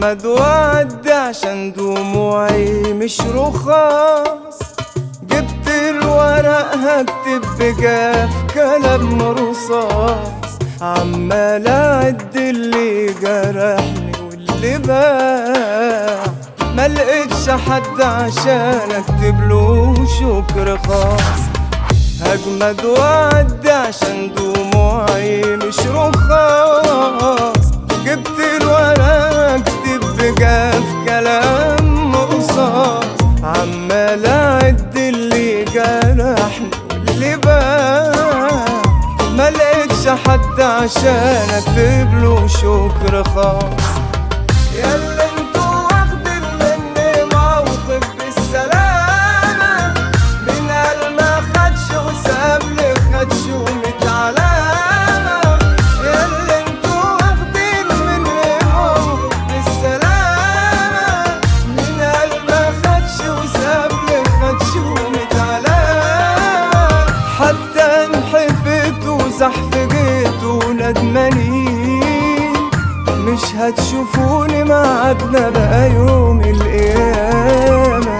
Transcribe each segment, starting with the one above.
هجمد وعدي عشان دموعي مش رخاص جبت الورق هكتب بجاف كلام رصاص عمال اعد اللي جرحني واللي باع ما لقيتش حد عشان اكتب له شكر خاص هجمد وعدي عشان دموعي مش رخاص جبت الورق اكتب بجاف كلام رصاص عمال اعد اللي جرحني واللي باع ما لقيتش حد عشان اكتب له شكر خاص يلا انتوا واخدين مني موقف بالسلامة من قال ما خدش وساب لي خدش وميت علامة يلا انتوا واخدين مني موقف بالسلامة من قال ما خدش وساب لي خدش وميت علامة حتى انحفت وزحفجت وندمانين مش هتشوفوني معادنا بقى يوم القيامة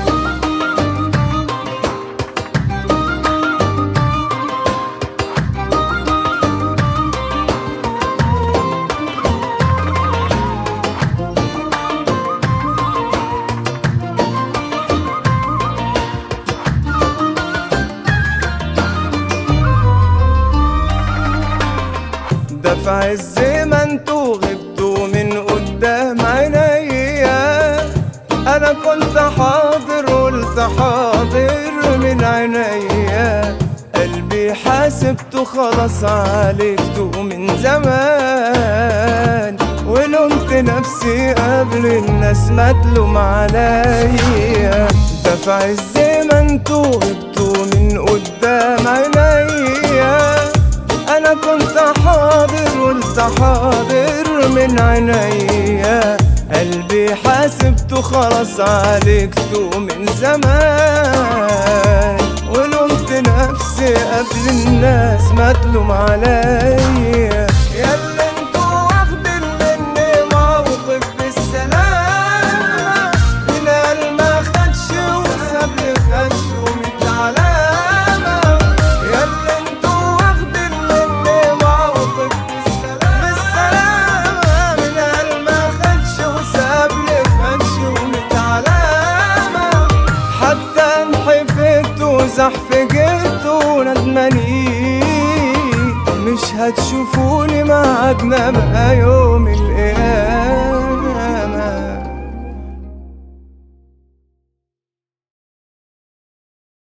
ده في عز ما انتوا غبتوا من قدام عينيا انا كنت حاضر قلت حاضر من عينيا قلبي حاسبته خلاص عالجته من زمان ولومت نفسي قبل الناس ما تلوم عليا ده في عز ما انتوا غبتوا من قدام عينيا انا كنت حاضر قلت حاضر من عينيا قلبي حاسبته خلاص عالجته من زمان ولومت نفسي قبل الناس ما تلوم عليا يلا انتوا واخدين مني موقف بالسلامة من قال ما خدش وساب لي خدش وميت علامة يلا انتوا واخدين مني موقف بالسلامة بالسلامة من قال ما خدش وساب لي خدش وميت علامة حتى انحفت وزحفجت وندمانين مش هتشوفوني معادنا بقى يوم